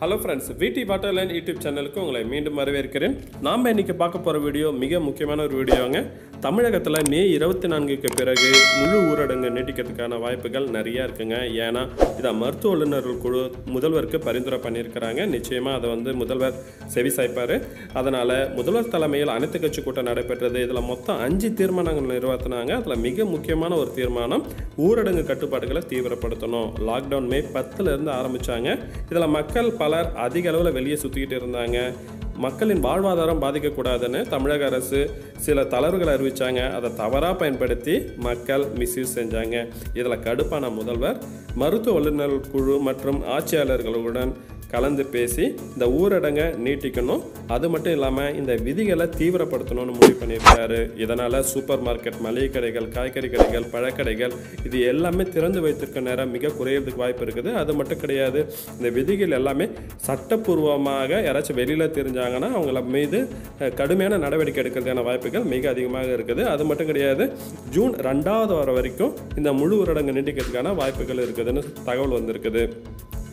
hello friends விடி வாட்டர்லேண்ட் YouTube சேனலுக்கு உங்களை மீண்டும் வரவேற்கிறேன் நாம் இன்னைக்கு பார்க்க போகிற வீடியோ மிக முக்கியமான ஒரு வீடியோங்க தமிழகத்தில் மே இருபத்தி நான்குக்கு பிறகு முழு ஊரடங்கு நீட்டிக்கிறதுக்கான வாய்ப்புகள் நிறைய இருக்குங்க ஏன்னா இதை மருத்துவ வல்லுநர்கள் குழு முதல்வருக்கு பரிந்துரை பண்ணியிருக்கிறாங்க நிச்சயமாக அதை வந்து முதல்வர் செவி சாய்ப்பார் அதனால் முதல்வர் தலைமையில் அனைத்து கட்சி கூட்டம் நடைபெற்றது இதில் மொத்தம் அஞ்சு தீர்மானங்கள் நிறைவேற்றினாங்க அதில் மிக முக்கியமான ஒரு தீர்மானம் ஊரடங்கு கட்டுப்பாடுகளை தீவிரப்படுத்தணும் லாக்டவுன் மே பத்துலேருந்து ஆரம்பித்தாங்க இதில் மக்கள் பலர் அதிக அளவில் வெளியே சுற்றிக்கிட்டு இருந்தாங்க மக்களின் வாழ்வாதாரம் பாதிக்கக்கூடாதுன்னு தமிழக அரசு சில தளர்வுகளை அறிவித்தாங்க அதை தவறாக பயன்படுத்தி மக்கள் மிஸ்யூஸ் செஞ்சாங்க இதில் கடுப்பான முதல்வர் மருத்துவ வல்லுநர் குழு மற்றும் ஆட்சியாளர்களுடன் கலந்து பேசி இந்த ஊரடங்கை நீட்டிக்கணும் அது மட்டும் இல்லாமல் இந்த விதிகளை தீவிரப்படுத்தணும்னு முடிவு பண்ணியிருக்காரு இதனால் சூப்பர் மார்க்கெட் மளிகை கடைகள் காய்கறி கடைகள் பழக்கடைகள் இது எல்லாமே திறந்து வைத்திருக்க நேரம் மிக குறையிறதுக்கு வாய்ப்பு இருக்குது அது மட்டும் கிடையாது இந்த விதிகள் எல்லாமே சட்டப்பூர்வமாக யாராச்சும் வெளியில் தெரிஞ்சாங்கன்னா அவங்கள மீது அஹ், கடுமையான நடவடிக்கை எடுக்கிறதுக்கான வாய்ப்புகள் மிக அதிகமாக இருக்குது அது மட்டும் கிடையாது ஜூன் ரெண்டாவது வாரம் வரைக்கும் இந்த முழு ஊரடங்கு நீட்டிக்கிறதுக்கான வாய்ப்புகள் இருக்குதுன்னு தகவல் வந்திருக்குது